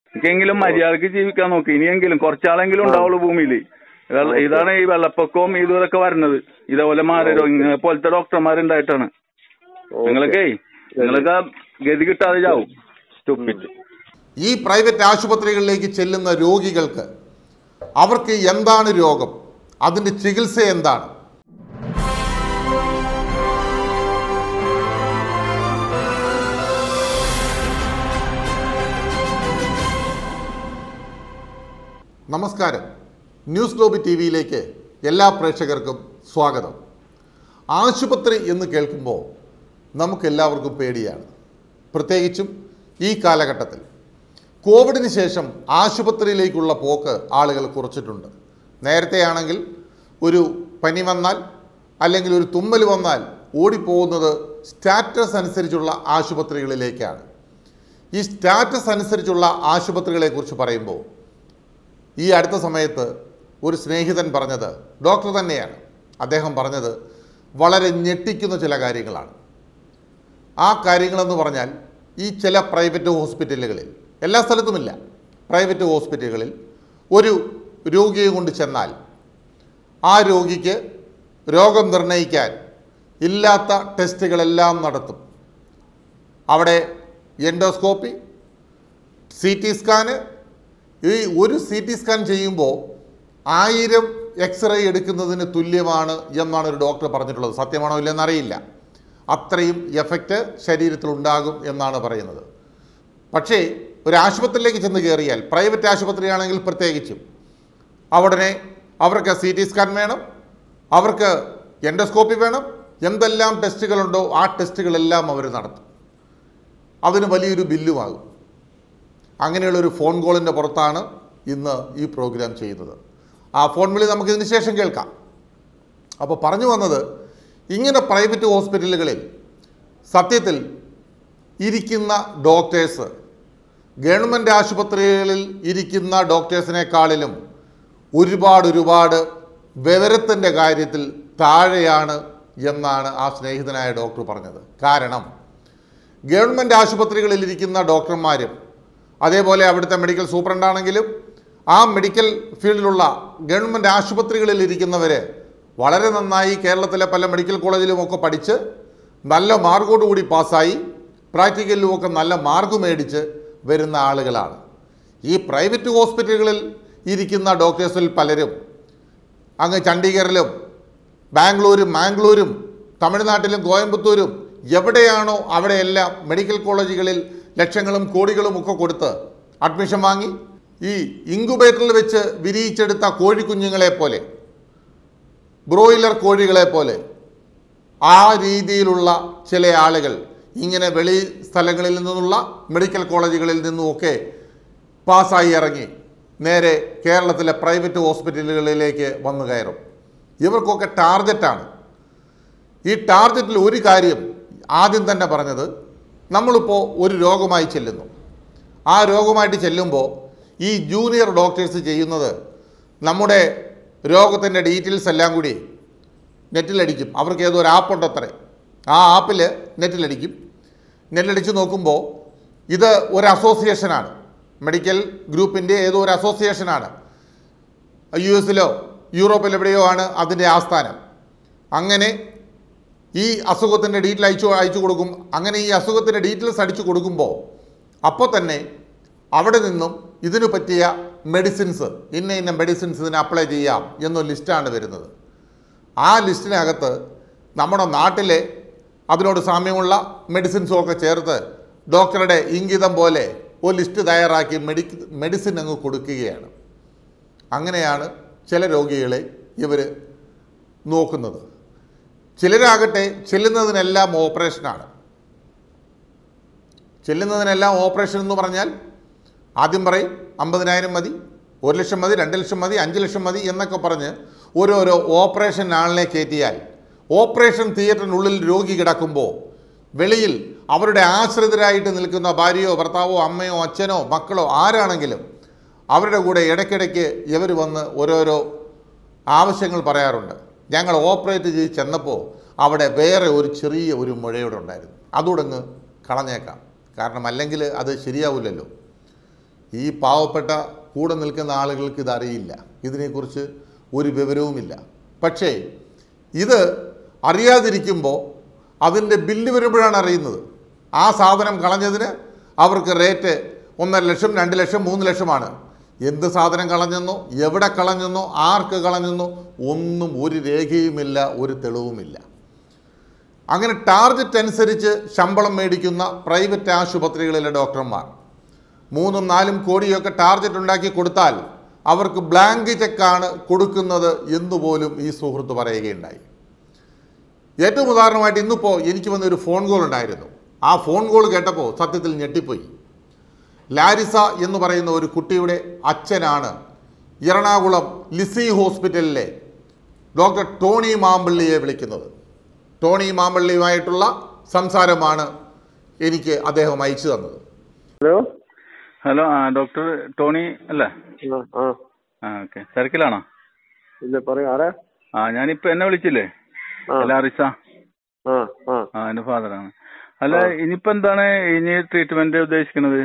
എനിക്കെങ്കിലും മര്യാദക്ക് ജീവിക്കാൻ നോക്കി ഇനിയെങ്കിലും കുറച്ചാളെങ്കിലും ഉണ്ടാവുള്ളൂ ഭൂമിയിൽ ഇതാണ് ഈ വെള്ളപ്പൊക്കവും ഇതും ഇതൊക്കെ വരുന്നത് ഇതേപോലെ മാരരോഗം ഇങ്ങനെ പോലത്തെ ഡോക്ടർമാരുണ്ടായിട്ടാണ് നിങ്ങളൊക്കെ നിങ്ങളൊക്കെ ഗതി കിട്ടാതെ ചാവും സ്റ്റുപ്പിറ്റ് ഈ പ്രൈവറ്റ് ആശുപത്രികളിലേക്ക് ചെല്ലുന്ന രോഗികൾക്ക് അവർക്ക് എന്താണ് രോഗം അതിൻ്റെ ചികിത്സ എന്താണ് നമസ്കാരം ന്യൂസ് ഗ്ലോബി ടി വിയിലേക്ക് എല്ലാ പ്രേക്ഷകർക്കും സ്വാഗതം ആശുപത്രി എന്ന് കേൾക്കുമ്പോൾ നമുക്കെല്ലാവർക്കും പേടിയാണ് പ്രത്യേകിച്ചും ഈ കാലഘട്ടത്തിൽ കോവിഡിന് ശേഷം ആശുപത്രിയിലേക്കുള്ള പോക്ക് ആളുകൾ കുറച്ചിട്ടുണ്ട് നേരത്തെയാണെങ്കിൽ ഒരു പനി വന്നാൽ അല്ലെങ്കിൽ ഒരു തുമ്മൽ വന്നാൽ ഓടിപ്പോകുന്നത് സ്റ്റാറ്റസ് അനുസരിച്ചുള്ള ആശുപത്രികളിലേക്കാണ് ഈ സ്റ്റാറ്റസ് അനുസരിച്ചുള്ള ആശുപത്രികളെക്കുറിച്ച് പറയുമ്പോൾ ഈ അടുത്ത സമയത്ത് ഒരു സ്നേഹിതൻ പറഞ്ഞത് ഡോക്ടർ തന്നെയാണ് അദ്ദേഹം പറഞ്ഞത് വളരെ ഞെട്ടിക്കുന്ന ചില കാര്യങ്ങളാണ് ആ കാര്യങ്ങളെന്ന് പറഞ്ഞാൽ ഈ ചില പ്രൈവറ്റ് ഹോസ്പിറ്റലുകളിൽ എല്ലാ സ്ഥലത്തുമില്ല പ്രൈവറ്റ് ഹോസ്പിറ്റലുകളിൽ ഒരു രോഗിയെ കൊണ്ട് ചെന്നാൽ ആ രോഗിക്ക് രോഗം നിർണ്ണയിക്കാൻ ഇല്ലാത്ത ടെസ്റ്റുകളെല്ലാം നടത്തും അവിടെ എൻഡോസ്കോപ്പി സി ടി സ്കാന് ഈ ഒരു സി ടി സ്കാൻ ചെയ്യുമ്പോൾ ആയിരം എക്സ്റേ എടുക്കുന്നതിന് തുല്യമാണ് എന്നാണ് ഒരു ഡോക്ടർ പറഞ്ഞിട്ടുള്ളത് സത്യമാണോ ഇല്ലെന്ന് അറിയില്ല അത്രയും എഫക്റ്റ് ശരീരത്തിലുണ്ടാകും എന്നാണ് പറയുന്നത് പക്ഷേ ഒരു ആശുപത്രിയിലേക്ക് ചെന്ന് കയറിയാൽ പ്രൈവറ്റ് ആശുപത്രിയാണെങ്കിൽ പ്രത്യേകിച്ചും അവിടനെ അവർക്ക് സി ടി സ്കാൻ വേണം അവർക്ക് എൻഡോസ്കോപ്പി വേണം എന്തെല്ലാം ടെസ്റ്റുകളുണ്ടോ ആ ടെസ്റ്റുകളെല്ലാം അവർ നടത്തും അതിന് വലിയൊരു ബില്ലുമാകും അങ്ങനെയുള്ള ഒരു ഫോൺ കോളിൻ്റെ പുറത്താണ് ഇന്ന് ഈ പ്രോഗ്രാം ചെയ്യുന്നത് ആ ഫോൺ വിളി നമുക്കിതിന് ശേഷം കേൾക്കാം അപ്പോൾ പറഞ്ഞു വന്നത് ഇങ്ങനെ പ്രൈവറ്റ് ഹോസ്പിറ്റലുകളിൽ സത്യത്തിൽ ഇരിക്കുന്ന ഡോക്ടേഴ്സ് ഗവൺമെൻറ് ആശുപത്രികളിൽ ഇരിക്കുന്ന ഡോക്ടേഴ്സിനേക്കാളിലും ഒരുപാട് ഒരുപാട് വിവരത്തിൻ്റെ കാര്യത്തിൽ താഴെയാണ് എന്നാണ് ആ സ്നേഹിതനായ ഡോക്ടർ പറഞ്ഞത് കാരണം ഗവൺമെൻറ് ആശുപത്രികളിൽ ഇരിക്കുന്ന ഡോക്ടർമാരും അതേപോലെ അവിടുത്തെ മെഡിക്കൽ സൂപ്രണ്ടാണെങ്കിലും ആ മെഡിക്കൽ ഫീൽഡിലുള്ള ഗവൺമെൻറ് ആശുപത്രികളിൽ ഇരിക്കുന്നവർ വളരെ നന്നായി കേരളത്തിലെ പല മെഡിക്കൽ കോളേജിലുമൊക്കെ പഠിച്ച് നല്ല മാർക്കോടുകൂടി പാസ്സായി പ്രാക്ടിക്കലിലുമൊക്കെ നല്ല മാർക്ക് മേടിച്ച് വരുന്ന ആളുകളാണ് ഈ പ്രൈവറ്റ് ഹോസ്പിറ്റലുകളിൽ ഇരിക്കുന്ന ഡോക്ടേഴ്സിൽ പലരും അങ്ങ് ചണ്ഡീഗറിലും ബാംഗ്ലൂരും മാംഗ്ലൂരും തമിഴ്നാട്ടിലും കോയമ്പത്തൂരും എവിടെയാണോ അവിടെയെല്ലാം മെഡിക്കൽ കോളേജുകളിൽ ലക്ഷങ്ങളും കോടികളും ഒക്കെ കൊടുത്ത് അഡ്മിഷൻ വാങ്ങി ഈ ഇൻക്യുബേറ്ററിൽ വെച്ച് വിരിയിച്ചെടുത്ത കോഴിക്കുഞ്ഞുങ്ങളെ പോലെ ബ്രോയിലർ കോഴികളെ പോലെ ആ രീതിയിലുള്ള ചില ആളുകൾ ഇങ്ങനെ വെളി സ്ഥലങ്ങളിൽ നിന്നുള്ള മെഡിക്കൽ കോളേജുകളിൽ നിന്നുമൊക്കെ പാസ്സായി ഇറങ്ങി നേരെ കേരളത്തിലെ പ്രൈവറ്റ് ഹോസ്പിറ്റലുകളിലേക്ക് വന്നു കയറും ഇവർക്കൊക്കെ ടാർഗറ്റാണ് ഈ ടാർഗറ്റിൽ ഒരു കാര്യം ആദ്യം തന്നെ പറഞ്ഞത് നമ്മളിപ്പോൾ ഒരു രോഗമായി ചെല്ലുന്നു ആ രോഗമായിട്ട് ചെല്ലുമ്പോൾ ഈ ജൂനിയർ ഡോക്ടേഴ്സ് ചെയ്യുന്നത് നമ്മുടെ രോഗത്തിൻ്റെ ഡീറ്റെയിൽസ് എല്ലാം കൂടി നെറ്റിലടിക്കും അവർക്ക് ഏതോ ഒരു ആപ്പ് ഉണ്ടത്രേ ആ ആപ്പിൽ നെറ്റിലടിക്കും നെറ്റിലടിച്ച് നോക്കുമ്പോൾ ഇത് ഒരു അസോസിയേഷനാണ് മെഡിക്കൽ ഗ്രൂപ്പിൻ്റെ ഏതോ ഒരു അസോസിയേഷനാണ് യു എസിലോ യൂറോപ്പിൽ എവിടെയോ ആണ് അതിൻ്റെ ആസ്ഥാനം അങ്ങനെ ഈ അസുഖത്തിൻ്റെ ഡീറ്റെയിൽ അയച്ചു അയച്ചു കൊടുക്കും അങ്ങനെ ഈ അസുഖത്തിൻ്റെ ഡീറ്റെയിൽസ് അടിച്ചു കൊടുക്കുമ്പോൾ അപ്പോൾ തന്നെ അവിടെ നിന്നും ഇതിനു പറ്റിയ മെഡിസിൻസ് ഇന്ന ഇന്ന മെഡിസിൻസ് ഇതിന് അപ്ലൈ ചെയ്യാം എന്നൊരു ലിസ്റ്റാണ് വരുന്നത് ആ ലിസ്റ്റിനകത്ത് നമ്മുടെ നാട്ടിലെ അതിനോട് സാമ്യമുള്ള മെഡിസിൻസും ഒക്കെ ചേർത്ത് ഡോക്ടറുടെ ഇംഗിതം പോലെ ഒരു ലിസ്റ്റ് തയ്യാറാക്കി മെഡി മെഡിസിൻ അങ്ങ് കൊടുക്കുകയാണ് അങ്ങനെയാണ് ചില രോഗികളെ ഇവർ നോക്കുന്നത് ചിലരാകട്ടെ ചെല്ലുന്നതിനെല്ലാം ഓപ്പറേഷനാണ് ചെല്ലുന്നതിനെല്ലാം ഓപ്പറേഷൻ എന്ന് പറഞ്ഞാൽ ആദ്യം പറയും അമ്പതിനായിരം മതി ഒരു ലക്ഷം മതി രണ്ട് ലക്ഷം മതി അഞ്ച് ലക്ഷം മതി എന്നൊക്കെ പറഞ്ഞ് ഓരോരോ ഓപ്പറേഷൻ ആളിനെ കയറ്റിയാൽ ഓപ്പറേഷൻ തിയേറ്ററിനുള്ളിൽ രോഗി കിടക്കുമ്പോൾ വെളിയിൽ അവരുടെ ആശ്രിതരായിട്ട് നിൽക്കുന്ന ഭാര്യയോ ഭർത്താവോ അമ്മയോ അച്ഛനോ മക്കളോ ആരാണെങ്കിലും അവരുടെ കൂടെ ഇടയ്ക്കിടയ്ക്ക് ഇവർ വന്ന് ഓരോരോ ആവശ്യങ്ങൾ പറയാറുണ്ട് ഞങ്ങൾ ഓപ്പറേറ്റ് ചെയ്ത് ചെന്നപ്പോൾ അവിടെ വേറെ ഒരു ചെറിയ ഒരു മുഴയോടെ ഉണ്ടായിരുന്നു അതുകൂടെ അങ്ങ് കളഞ്ഞേക്കാം കാരണം അല്ലെങ്കിൽ അത് ശരിയാവില്ലല്ലോ ഈ പാവപ്പെട്ട കൂടെ നിൽക്കുന്ന ആളുകൾക്ക് ഇതറിയില്ല ഇതിനെക്കുറിച്ച് ഒരു വിവരവുമില്ല പക്ഷേ ഇത് അറിയാതിരിക്കുമ്പോൾ അതിൻ്റെ ബില്ല് വരുമ്പോഴാണ് അറിയുന്നത് ആ സാധനം കളഞ്ഞതിന് അവർക്ക് റേറ്റ് ഒന്നര ലക്ഷം രണ്ട് ലക്ഷം മൂന്ന് ലക്ഷമാണ് എന്ത് സാധനം കളഞ്ഞെന്നോ എവിടെ കളഞ്ഞെന്നോ ആർക്ക് കളഞ്ഞെന്നോ ഒന്നും ഒരു രേഖയുമില്ല ഒരു തെളിവുമില്ല അങ്ങനെ ടാർഗറ്റ് അനുസരിച്ച് ശമ്പളം മേടിക്കുന്ന പ്രൈവറ്റ് ആശുപത്രികളിലെ ഡോക്ടർമാർ മൂന്നും നാലും കോടിയൊക്കെ ടാർഗറ്റ് ഉണ്ടാക്കി കൊടുത്താൽ അവർക്ക് ബ്ലാങ്ക് ചെക്കാണ് കൊടുക്കുന്നത് എന്നുപോലും ഈ സുഹൃത്ത് പറയുകയുണ്ടായി ഏറ്റവും ഉദാഹരണമായിട്ട് ഇന്നിപ്പോൾ എനിക്ക് വന്നൊരു ഫോൺ കോൾ ഉണ്ടായിരുന്നു ആ ഫോൺ കോൾ കേട്ടപ്പോൾ സത്യത്തിൽ ഞെട്ടിപ്പോയി ലാരിസ എന്ന് പറയുന്ന ഒരു കുട്ടിയുടെ അച്ഛനാണ് എറണാകുളം ലിസി ഹോസ്പിറ്റലിലെ ഡോക്ടർ ടോണി മാമ്പള്ളിയെ വിളിക്കുന്നത് ടോണി മാമ്പള്ളിയുമായിട്ടുള്ള സംസാരമാണ് എനിക്ക് അദ്ദേഹം അയച്ചു തന്നത് ഹലോ ഹലോ ആ ഡോക്ടർ ടോണി അല്ലേ ആ ആ ആ ഓക്കെ തിരക്കിലാണോ ഇല്ല പറയൂ ആരാ ആ ഞാനിപ്പോ എന്നെ വിളിച്ചില്ലേ ആ ലാറിസ ആ ആ ആ എന്റെ ഫാദറാണ് അല്ല ഇനിയിപ്പോ എന്താണ് ഇനി ട്രീറ്റ്മെന്റ് ഉദ്ദേശിക്കുന്നത്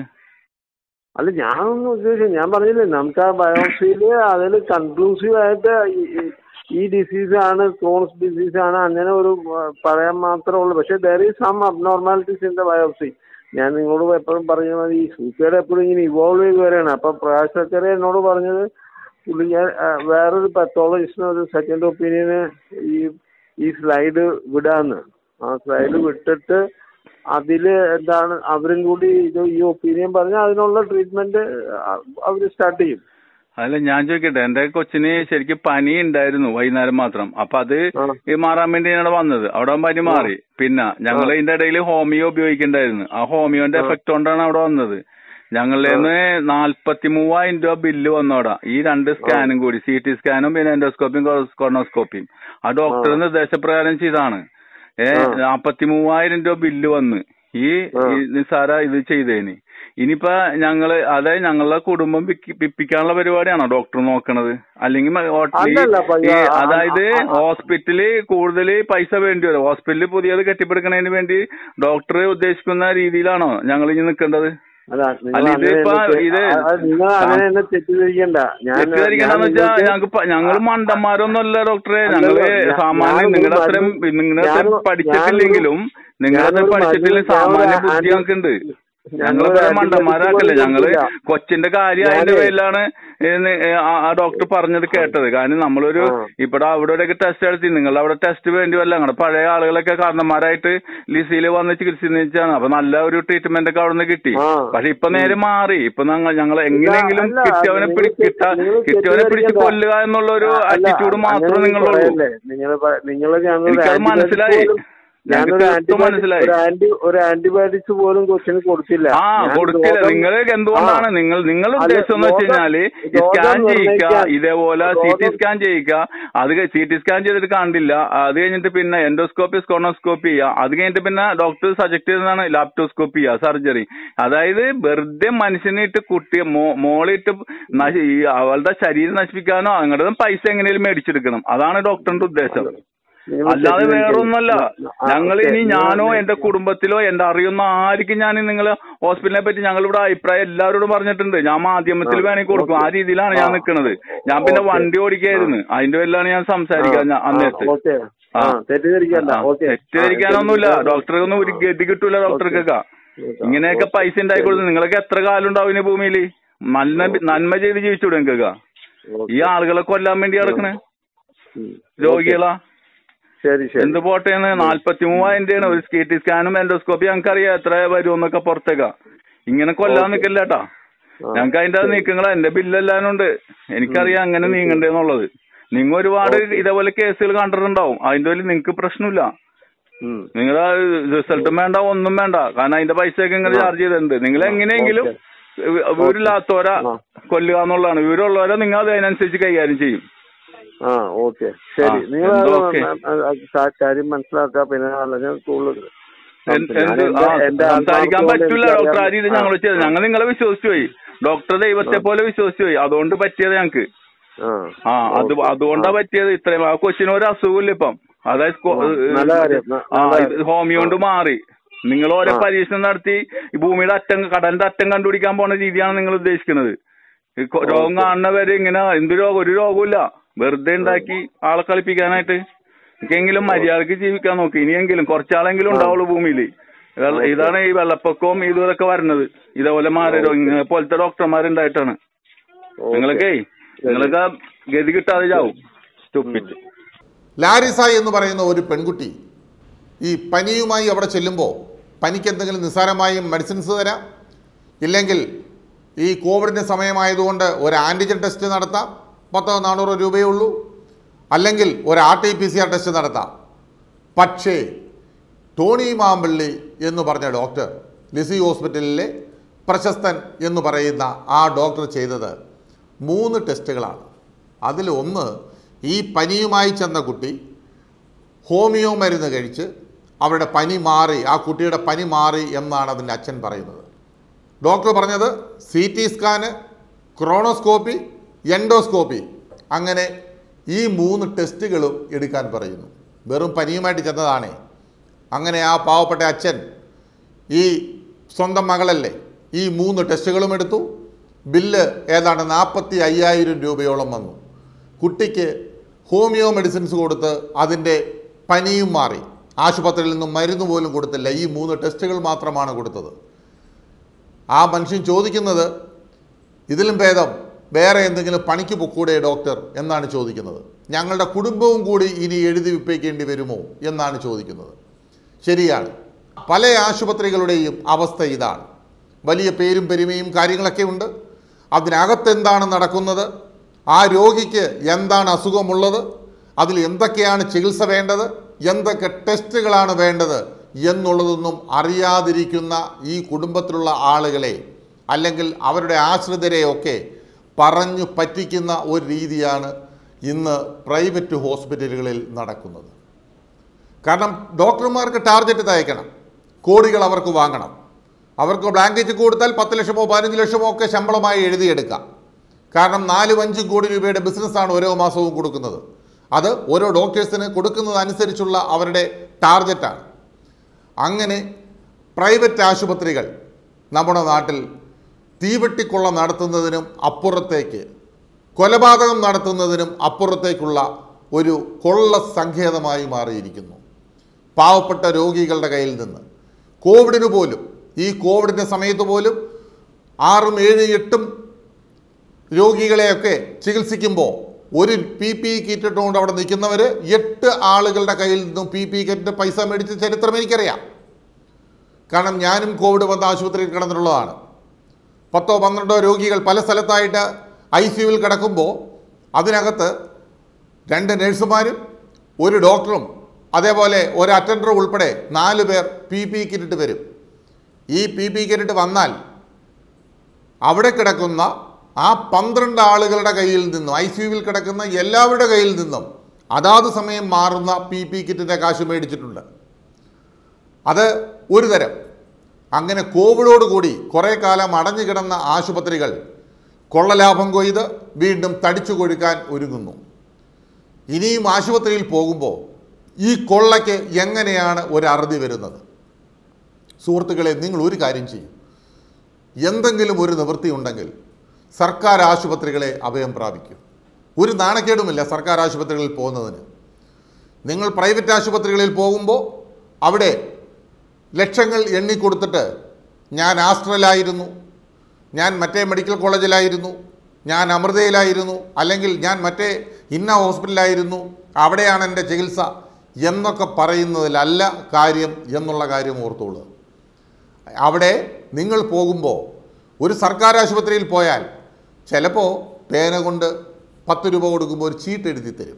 അല്ല ഞാനൊന്നും ഉദ്ദേശിച്ചു ഞാൻ പറഞ്ഞില്ലേ നമുക്ക് ആ ബയോപ്സിയില് അതിൽ കൺക്ലൂസീവ് ആയിട്ട് ഈ- ഈ- ഈ ഡിസീസ് ആണ് ക്രോൺസ് ഡിസീസ് ആണ് അങ്ങനെ ഒരു ആ, പറയാൻ മാത്രമേ ഉള്ളൂ പക്ഷെ there is some abnormalities in the biopsy ഞാൻ നിങ്ങളോട് എപ്പോഴും പറഞ്ഞ മതി ഈ സൂക്കേട് എപ്പോഴും ഇങ്ങനെ ഇവോൾവ് ചെയ്ത് വരികയാണ് അപ്പൊ പ്രകാശ് സക്കറെ എന്നോട് പറഞ്ഞത് പുള്ളി ഞാൻ ആ, വേറൊരു പത്തോളജിസ്റ്റിന് ഒരു സെക്കൻഡ് ഒപ്പീനിയന് ഈ ഈ സ്ലൈഡ് വിടാന്ന് ആ സ്ലൈഡ് വിട്ടിട്ട് അതില് എന്താണ് അവരും കൂടി ഇത് ഈ ഒപ്പീനിയൻ പറഞ്ഞാൽ അതിനുള്ള ട്രീറ്റ്മെന്റ് അവര് സ്റ്റാർട്ട് ചെയ്യും അല്ല ഞാൻ ചോദിക്കട്ടെ എന്റെ കൊച്ചിന് ശരിക്കും പനി ഉണ്ടായിരുന്നു വൈകുന്നേരം മാത്രം അപ്പൊ അത് ആ. ഈ മാറാൻ വേണ്ടിയാണ് വന്നത് അവിടെ പനി മാറി പിന്നെ ഞങ്ങൾ ഇതിന്റെ ഇടയിൽ ഹോമിയോ ഉപയോഗിക്കണ്ടായിരുന്നു ആ ഹോമിയോന്റെ എഫക്ട് കൊണ്ടാണ് അവിടെ വന്നത് ഞങ്ങളിൽ നിന്ന് നാല്പത്തി മൂവായിരം രൂപ ബില്ല് വന്നോടാ ഈ രണ്ട് സ്കാനും കൂടി സി ടി സ്കാനും പിന്നെ എൻഡോസ്കോപ്പിയും കൊറോണോസ്കോപ്പിയും ആ ഡോക്ടർ നിർദ്ദേശപ്രകാരം ചെയ്താണ് ഏ നാപ്പത്തി മൂവായിരം രൂപ ബില്ല് വന്ന് ഈ ഈ നിസാര ഇത് ചെയ്തേന് ഇനിയിപ്പോ ഞങ്ങള് അതായത് ഞങ്ങളുടെ കുടുംബം പിക്ക് പിപ്പിക്കാനുള്ള പരിപാടിയാണോ ഡോക്ടർ നോക്കണത് അല്ലെങ്കിൽ മ- ഹോട്ടലിൽ അല്ലല്ല, അപ്പൊ ഈ ആ- അതായത് ആ- ആ- ഹോസ്പിറ്റലിൽ കൂടുതൽ പൈസ വേണ്ടി വരും ഹോസ്പിറ്റലിൽ പുതിയത് കെട്ടിപ്പടുക്കുന്നതിന് വേണ്ടി ഡോക്ടർ ഉദ്ദേശിക്കുന്ന രീതിയിലാണോ ഞങ്ങൾ ഇനി നിൽക്കേണ്ടത് അല്ല നിങ്ങൾ അല്ല, അങ്ങനെ ഇതിപ്പോ എന്നെ തെ- ഇത് ആ- ആ നിങ്ങൾ അങ്ങനെ എന്നെ തെറ്റിദ്ധരിക്കണ്ട ഞാൻ തെറ്റിദ്ധരിക്കണ്ടെന്ന് വെച്ചാൽ നിങ്ങൾക്ക് ഞങ്ങൾക്ക് ഞങ്ങൾ മണ്ടന്മാരൊന്നുമല്ല ഡോക്ടറെ അല്ലല്ലോ, ഞങ്ങള് ഞാൻ- സാമാന്യം ഞാനൊരു നിങ്ങളുടെ അത്രയും മരുന്ന് നിങ്ങളുടെ അത്രയും ഞാനൊരു- പഠിച്ചിട്ടില്ലെങ്കിലും നിങ്ങളുടെ അത്രയും ഞാനൊരു പഠിച്ചിട്ടില്ലെങ്കിൽ മരുന്ന് സാമാന്യ ഞാനൊരു ബുദ്ധി ആന്റി- ഞങ്ങൾക്കുണ്ട് ഞാനൊരു ഞങ്ങളെ ആന്റിബയോട്ടിക് മണ്ടന്മാരാക്കല്ലേ പോലും ഞങ്ങള് കൊടുക്കില്ല. കൊച്ചിന്റെ കാര്യം അതിന്റെ ഞാനേ- പേരിലാണ് ഏന്ന് ഏ ആ- ആ ഡോക്ടർ പറഞ്ഞത് കേട്ടത് കാരണം നമ്മളൊരു ആ. ഇവിടെ അവിടെ ഇവിടെയൊക്കെ ടെസ്റ്റ് നടത്തി നിങ്ങൾ അവിടെ ടെസ്റ്റ് വേണ്ടി വല്ല ഞങ്ങളുടെ പഴയ ആളുകളൊക്കെ കാരണന്മാരായിട്ട് ലിസിയിൽ വന്ന് ചികിത്സിച്ചാണ് അപ്പൊ നല്ല ഒരു ട്രീറ്റ്മെന്റ് ഒക്കെ അവിടെ നിന്ന് കിട്ടി ആ. പക്ഷെ ഇപ്പൊ നേരെ മാറി ഇപ്പൊ ഞങ്ങൾ ഞങ്ങൾ എങ്ങനെയെങ്കിലും അല്ല, കിട്ടിയവനെ നിങ്ങൾ പിടി കിട്ടാ നിങ്ങൾ കിട്ടിയവനെ പിടിച്ച് തെറ്റിദ്ധരിക്കണ്ട. കൊല്ലുക എന്നുള്ള ഒരു അല്ല, ആറ്റിറ്റ്യൂഡ് മാത്രമേ അങ്ങനെ നിങ്ങളുള്ളൂ പറയല്ലേ. നിങ്ങള് പ- നിങ്ങള് ഞാനൊരു എനിക്കത് ആന്റിബയോട്ടിക് മനസ്സിലായി. പോലും- ഞങ്ങൾക്ക് ഞാനൊരു തീർത്തും ആന്റിബയോട്ടിക് മനസ്സിലായി. ഒരു ആന്റി ഒരു ആന്റിബയോട്ടിക്സ് പോലും കൊച്ചിന് കൊടുത്തില്ല ആ ഞാൻ കൊടുക്കില്ല രോഗം- നിങ്ങൾ എന്തുകൊണ്ടാണ് ആ. നിങ്ങൾ നിങ്ങളുടെ അല്ല, ഉദ്ദേശം എന്ന് വെച്ച് രോഗം- കഴിഞ്ഞാല് ഈ രോഗം സ്കാൻ ചെയ്യിക്കുക നിർണ്ണയിക്കാൻ- ഇതേപോലെ സി ടി രോഗം- സ്കാൻ ചെയ്യിക്കുക അത് സി ടി സ്കാൻ ചെയ്തിട്ട് കാണില്ല അത് കഴിഞ്ഞിട്ട് പിന്നെ എൻഡോസ്കോപ്പി സ്കോണോസ്കോപ്പി ചെയ്യുക അത് കഴിഞ്ഞിട്ട് പിന്നെ ഡോക്ടർ സജക്ട് ചെയ്യുന്നതാണ് ലാപ്റ്റോസ്കോപ്പി ചെയ്യുക സർജറി അതായത് വെറുതെ മനുഷ്യനിട്ട് കുട്ടിയെ മോ മോളിട്ട് നശി- ഈ അവളുടെ ശരീരം നശിപ്പിക്കാനോ അങ്ങോട്ട് പൈസ എങ്ങനെയും മേടിച്ചെടുക്കണം അതാണ് ഡോക്ടറിന്റെ ഉദ്ദേശം നിങ്ങൾ അല്ലാതെ തെറ്റിദ്ധരിക്കരുത്. വേറൊന്നല്ല ആ, ഞങ്ങൾ ഓക്കേ. ഇനി ഞാനോ നിങ്ങൾ- എന്റെ കുടുംബത്തിലോ എന്റെ അറിയുന്ന ആർക്കും ഞാൻ നിങ്ങൾ ഹോസ്പിറ്റലിനെ പറ്റി ഞങ്ങൾ ഇവിടെ അഭിപ്രായം എല്ലാവരോടും പറഞ്ഞിട്ടുണ്ട് ഞാൻ മാധ്യമത്തിൽ ആ, വേണമെങ്കിൽ കൊടുക്കും ആ ഓക്കേ. രീതിയിലാണ് ഞാൻ ആ, നിൽക്കുന്നത് ഞാൻ പിന്നെ ഓക്കേ. വണ്ടി ഓടിക്കായിരുന്നു അതിന്റെ പേരിലാണ് ഞാൻ സംസാരിക്കാൻ ആ, അന്നേരത്ത് ആ, ഓക്കേ ആ ആ. തെറ്റിദ്ധരിക്കണ്ട ആ, ഓക്കെ തെറ്റിദ്ധരിക്കാനൊന്നുമില്ല ഡോക്ടർക്കൊന്നും ഒരു ഗതി കിട്ടൂല ഡോക്ടർക്കൊക്കെ ഇങ്ങനെയൊക്കെ പൈസ ഉണ്ടായി കൊടുത്ത് നിങ്ങളൊക്കെ എത്ര കാലം ഉണ്ടാവും ഈ ഭൂമിയിൽ നല്ല നന്മ ചെയ്ത് ജീവിച്ചൂടെ നിങ്ങൾക്കൊക്കെ ഈ ആളുകളെ കൊല്ലാൻ വേണ്ടി നടക്കണേ രോഗികളാ ശരി ശരി എന്ത് പോട്ടേന്ന് നാല്പത്തി മൂവായിരം രൂപയാണ് ഒരു സി ടി സ്കാനും എൻഡോസ്കോപ്പി ഞങ്ങൾക്കറിയാം എത്ര വരുമെന്നൊക്കെ പുറത്തേക്കാ ഇങ്ങനെ കൊല്ലാൻ നിൽക്കില്ലേട്ടാ ഞങ്ങൾക്ക് അതിന്റെ നീക്കങ്ങൾ എന്റെ ബില്ലെല്ലാനും ഉണ്ട് എനിക്കറിയാം അങ്ങനെ നീങ്ങണ്ടേന്നുള്ളത് നിങ്ങൾ ഒരുപാട് ഇതേപോലെ കേസുകൾ കണ്ടിട്ടുണ്ടാവും അതിന്റെ പേരിൽ നിങ്ങൾക്ക് പ്രശ്നമില്ല ഉം. നിങ്ങളുടെ റിസൾട്ടും വേണ്ട ഒന്നും വേണ്ട കാരണം അതിന്റെ പൈസയൊക്കെ ഇങ്ങനെ ചാർജ് ചെയ്തിട്ടുണ്ട് നിങ്ങൾ എങ്ങനെയെങ്കിലും വീരില്ലാത്തവരെ ആ. കൊല്ലുക എന്നുള്ളതാണ് വീരുള്ളവരെ നിങ്ങൾ അതിനനുസരിച്ച് കൈകാര്യം ചെയ്യും ആ ഓക്കെ ശരി ആ, നിങ്ങൾ എന്താ ഓക്കേ? കാര്യം മനസ്സിലാക്കുക പിന്നെ അല്ലെങ്കിൽ കൂടുതൽ എന്ത് ഞാൻ എന്ത് എന്റെ- ആ, എന്റെ സംസാരിക്കാൻ ആത്മാർത്ഥത കൊണ്ട് പറ്റൂല ഡോക്ടർ ആ രീതിയിൽ എനിക്കറിയാം. ഞങ്ങൾ ചെയ്തത് ഞങ്ങൾ നിങ്ങളെ വിശ്വസിച്ചു പോയി ഡോക്ടർ ദൈവത്തെ പോലെ വിശ്വസിച്ചു പോയി അതുകൊണ്ട് പറ്റിയത് ഞങ്ങക്ക് ആ ആ അത് ഓക്കേ. അതുകൊണ്ടാ പറ്റിയത് ഇത്രയും ആ കൊച്ചിന് ഒരു അസുഖമില്ല ഇപ്പം അതായത് സ്കോ- ആ, നല്ല കാര്യം. ന- ആ നല്ല ഇത് ഹോമിയോ കൊണ്ട് മാറി നിങ്ങൾ ഓരോ ആ. പരീക്ഷണം നടത്തി ഈ ഭൂമിയുടെ അറ്റം കടലിന്റെ അറ്റം കണ്ടുപിടിക്കാൻ പോണ രീതിയാണ് നിങ്ങൾ ഉദ്ദേശിക്കുന്നത് ഈ കൊ- രോഗം ഓക്കേ. കാണുന്നവരെ ഇങ്ങനെ എന്ത് രോഗം ഒരു രോഗമില്ല വെറുതെ ഉണ്ടാക്കി ആളെ കളിപ്പിക്കാനായിട്ട് എനിക്കെങ്കിലും മര്യാദക്ക് ജീവിക്കാൻ നോക്കി ഇനിയെങ്കിലും കുറച്ചാളെങ്കിലും ഉണ്ടാവുള്ളൂ ഭൂമിയിൽ ഓക്കേ. ഇതാണ് ഈ വെള്ളപ്പൊക്കവും ഇതും ഇതൊക്കെ വരുന്നത് ഇതേപോലെ മാരരോഗം ഇങ്ങനെ പോലത്തെ ഡോക്ടർമാരുണ്ടായിട്ടാണ് ഓക്കേ. നിങ്ങളൊക്കെ നിങ്ങളൊക്കെ ഗതി കിട്ടാതെ ചാവും സ്റ്റുപ്പിറ്റ് ലാരിസ എന്ന് പറയുന്ന ഒരു പെൺകുട്ടി ഈ പനിയുമായി അവിടെ ചെല്ലുമ്പോൾ പനിക്ക് എന്തെങ്കിലും നിസ്സാരമായി മെഡിസിൻസ് തരാം ഇല്ലെങ്കിൽ ഈ കോവിഡിൻ്റെ സമയമായതുകൊണ്ട് ഒരു ആൻറ്റിജൻ ടെസ്റ്റ് നടത്താം പത്തോ നാനൂറോ രൂപയേ ഉള്ളൂ അല്ലെങ്കിൽ ഒരു R T P C R test നടത്താം പക്ഷേ ടോണി മാമ്പള്ളി എന്ന് പറഞ്ഞ ഡോക്ടർ ലിസി ഹോസ്പിറ്റലിലെ പ്രശസ്തൻ എന്ന് പറയുന്ന ആ ഡോക്ടർ ചെയ്തത് മൂന്ന് ടെസ്റ്റുകളാണ് അതിൽ ഒന്ന് ഈ പനിയുമായി ചെന്ന കുട്ടി ഹോമിയോ മരുന്ന് കഴിച്ച് അവരുടെ പനി മാറി ആ കുട്ടിയുടെ പനി മാറി എന്നാണ് അതിൻ്റെ അച്ഛൻ പറയുന്നത് ഡോക്ടർ പറഞ്ഞത് C T scan colonoscopy endoscopy അങ്ങനെ ഈ മൂന്ന് ടെസ്റ്റുകളും എടുക്കാൻ പറയുന്നു വെറും പനിയുമായിട്ട് ചെന്നതാണേ അങ്ങനെ ആ പാവപ്പെട്ട അച്ഛൻ ഈ സ്വന്തം മകളല്ലേ ഈ മൂന്ന് ടെസ്റ്റുകളും എടുത്തു ബില്ല് ഏതാണ്ട് നാൽപ്പത്തി അയ്യായിരം രൂപയോളം വന്നു കുട്ടിക്ക് ഹോമിയോ മെഡിസിൻസ് കൊടുത്ത് അതിൻ്റെ പനിയും മാറി ആശുപത്രിയിൽ നിന്നും മരുന്ന് പോലും കൊടുത്തില്ല ഈ മൂന്ന് ടെസ്റ്റുകൾ മാത്രമാണ് കൊടുത്തത് ആ മനുഷ്യൻ ചോദിക്കുന്നത് ഇതിലും ഭേദം വേറെ എന്തെങ്കിലും പണിക്ക് പൊക്കൂടെ ഡോക്ടർ എന്നാണ് ചോദിക്കുന്നത് ഞങ്ങളുടെ കുടുംബവും കൂടി ഇനി എഴുതി വിപ്പേക്കേണ്ടി വരുമോ എന്നാണ് ചോദിക്കുന്നത് ശരിയാണ് പല ആശുപത്രികളുടെയും അവസ്ഥ ഇതാണ് വലിയ പേരും പെരുമയും കാര്യങ്ങളൊക്കെ ഉണ്ട് അതിനകത്ത് എന്താണ് നടക്കുന്നത് ആ രോഗിക്ക് എന്താണ് അസുഖമുള്ളത് അതിൽ എന്തൊക്കെയാണ് ചികിത്സ വേണ്ടത് എന്തൊക്കെ ടെസ്റ്റുകളാണ് വേണ്ടത് എന്നുള്ളതൊന്നും അറിയാതിരിക്കുന്ന ഈ കുടുംബത്തിലുള്ള ആളുകളെ അല്ലെങ്കിൽ അവരുടെ ആശ്രിതരെയൊക്കെ പറഞ്ഞു പറ്റിക്കുന്ന ഒരു രീതിയാണ് ഇന്ന് പ്രൈവറ്റ് ഹോസ്പിറ്റലുകളിൽ നടക്കുന്നത് കാരണം ഡോക്ടർമാർക്ക് ടാർഗറ്റ് തയ്ക്കണം കോടികൾ അവർക്ക് വാങ്ങണം അവർക്ക് ബ്ലാങ്കറ്റ് കൊടുത്താൽ പത്ത് ലക്ഷമോ പതിനഞ്ച് ലക്ഷമോ ഒക്കെ ശമ്പളമായി എഴുതിയെടുക്കാം കാരണം നാലും അഞ്ചും കോടി രൂപയുടെ ബിസിനസ്സാണ് ഓരോ മാസവും കൊടുക്കുന്നത് അത് ഓരോ ഡോക്ടേഴ്സിന് കൊടുക്കുന്നതനുസരിച്ചുള്ള അവരുടെ ടാർഗറ്റാണ് അങ്ങനെ പ്രൈവറ്റ് ആശുപത്രികൾ നമ്മുടെ നാട്ടിൽ തീവെട്ടിക്കൊള്ള നടത്തുന്നതിനും അപ്പുറത്തേക്ക് കൊലപാതകം നടത്തുന്നതിനും അപ്പുറത്തേക്കുള്ള ഒരു കൊള്ള സങ്കേതമായി മാറിയിരിക്കുന്നു പാവപ്പെട്ട രോഗികളുടെ കയ്യിൽ നിന്ന് കോവിഡിന് പോലും ഈ കോവിഡിൻ്റെ സമയത്ത് പോലും ആറും ഏഴും എട്ടും രോഗികളെയൊക്കെ ചികിത്സിക്കുമ്പോൾ ഒരു പി പി കിറ്റ് ഇട്ടുകൊണ്ട് അവിടെ നിൽക്കുന്നവർ എട്ട് ആളുകളുടെ കയ്യിൽ നിന്നും പി പി കിറ്റിൻ്റെ പൈസ മേടിച്ച ചരിത്രം എനിക്കറിയാം കാരണം ഞാനും കോവിഡ് വന്ന ആശുപത്രിയിൽ കിടന്നിട്ടുള്ളതാണ് പത്തോ പന്ത്രണ്ടോ രോഗികൾ പല സ്ഥലത്തായിട്ട് ഐ സിയുവിൽ കിടക്കുമ്പോൾ അതിനകത്ത് രണ്ട് നഴ്സുമാരും ഒരു ഡോക്ടറും അതേപോലെ ഒരു അറ്റൻഡറും ഉൾപ്പെടെ നാല് പേർ പി പി കിറ്റിട്ട് വരും ഈ പി പി കിറ്റിട്ട് വന്നാൽ അവിടെ കിടക്കുന്ന ആ പന്ത്രണ്ട് ആളുകളുടെ കയ്യിൽ നിന്നും ഐ സിയുവിൽ കിടക്കുന്ന എല്ലാവരുടെ കയ്യിൽ നിന്നും അതാത് സമയം മാറുന്ന പി പി കിറ്റിൻ്റെ കാശ് മേടിച്ചിട്ടുണ്ട് അത് ഒരു തരം അങ്ങനെ കോവിഡോടുകൂടി കുറേ കാലം അടഞ്ഞു കിടന്ന ആശുപത്രികൾ കൊള്ളലാഭം കൊയ്ത് വീണ്ടും തടിച്ചു കൊഴുക്കാൻ ഒരുങ്ങുന്നു ഇനിയും ആശുപത്രിയിൽ പോകുമ്പോൾ ഈ കൊള്ളയ്ക്ക് എങ്ങനെയാണ് ഒരു അറുതി വരുന്നത് സുഹൃത്തുക്കളെ നിങ്ങൾ ഒരു കാര്യം ചെയ്യും എന്തെങ്കിലും ഒരു നിവൃത്തി ഉണ്ടെങ്കിൽ സർക്കാർ ആശുപത്രികളെ അഭയം പ്രാപിക്കും ഒരു നാണക്കേടുമില്ല സർക്കാർ ആശുപത്രികളിൽ പോകുന്നതിന് നിങ്ങൾ പ്രൈവറ്റ് ആശുപത്രികളിൽ പോകുമ്പോൾ അവിടെ ലക്ഷങ്ങൾ എണ്ണിക്കൊടുത്തിട്ട് ഞാൻ ആസ്ട്രലായിരുന്നു ഞാൻ മറ്റേ മെഡിക്കൽ കോളേജിലായിരുന്നു ഞാൻ അമൃതയിലായിരുന്നു അല്ലെങ്കിൽ ഞാൻ മറ്റേ ഇന്ന ഹോസ്പിറ്റലിലായിരുന്നു അവിടെയാണ് എൻ്റെ ചികിത്സ എന്നൊക്കെ പറയുന്നതിലല്ല കാര്യം എന്നുള്ള കാര്യം ഓർത്തോളുക അവിടെ നിങ്ങൾ പോകുമ്പോൾ ഒരു സർക്കാർ ആശുപത്രിയിൽ പോയാൽ ചിലപ്പോൾ പേന കൊണ്ട് പത്ത് രൂപ കൊടുക്കുമ്പോൾ ഒരു ചീട്ട് എഴുതി തരും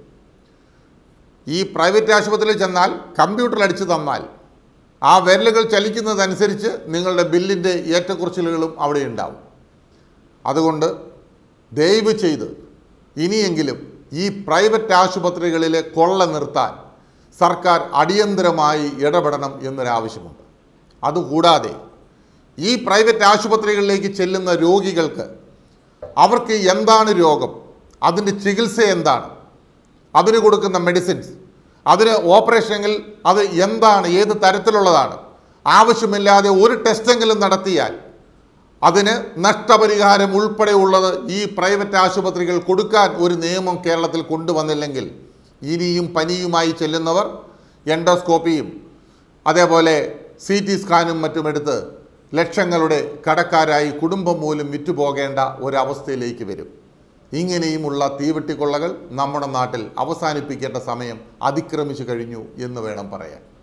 ഈ പ്രൈവറ്റ് ആശുപത്രിയിൽ ചെന്നാൽ കമ്പ്യൂട്ടറിൽ അടിച്ച് തന്നാൽ ആ വിരലുകൾ ചലിക്കുന്നതനുസരിച്ച് നിങ്ങളുടെ ബില്ലിൻ്റെ ഏറ്റക്കുറച്ചിലുകളും അവിടെ ഉണ്ടാവും അതുകൊണ്ട് ദയവ് ചെയ്ത് ഇനിയെങ്കിലും ഈ പ്രൈവറ്റ് ആശുപത്രികളിലെ കൊള്ള നിർത്താൻ സർക്കാർ അടിയന്തരമായി ഇടപെടണം എന്നൊരാവശ്യമുണ്ട് അതുകൂടാതെ ഈ പ്രൈവറ്റ് ആശുപത്രികളിലേക്ക് ചെല്ലുന്ന രോഗികൾക്ക് അവർക്ക് എന്താണ് രോഗം അതിൻ്റെ ചികിത്സ എന്താണ് അതിന് കൊടുക്കുന്ന മെഡിസിൻസ് അതിന് ഓപ്പറേഷനെങ്കിൽ അത് എന്താണ് ഏത് തരത്തിലുള്ളതാണ് ആവശ്യമില്ലാതെ ഒരു ടെസ്റ്റെങ്കിലും നടത്തിയാൽ അതിന് നഷ്ടപരിഹാരം ഉൾപ്പെടെയുള്ളത് ഈ പ്രൈവറ്റ് ആശുപത്രികൾ കൊടുക്കാൻ ഒരു നിയമം കേരളത്തിൽ കൊണ്ടുവന്നില്ലെങ്കിൽ ഇനിയും പനിയുമായി ചെല്ലുന്നവർ എൻഡോസ്കോപ്പിയും അതേപോലെ സി ടി സ്കാനും മറ്റും എടുത്ത് ലക്ഷങ്ങളുടെ കടക്കാരായി കുടുംബം മൂലം വിറ്റുപോകേണ്ട ഒരവസ്ഥയിലേക്ക് വരും ഇങ്ങനെയുമുള്ള തീവെട്ടിക്കൊള്ളകൾ നമ്മുടെ നാട്ടിൽ അവസാനിപ്പിക്കേണ്ട സമയം അതിക്രമിച്ചു കഴിഞ്ഞു എന്ന് വേണം പറയാൻ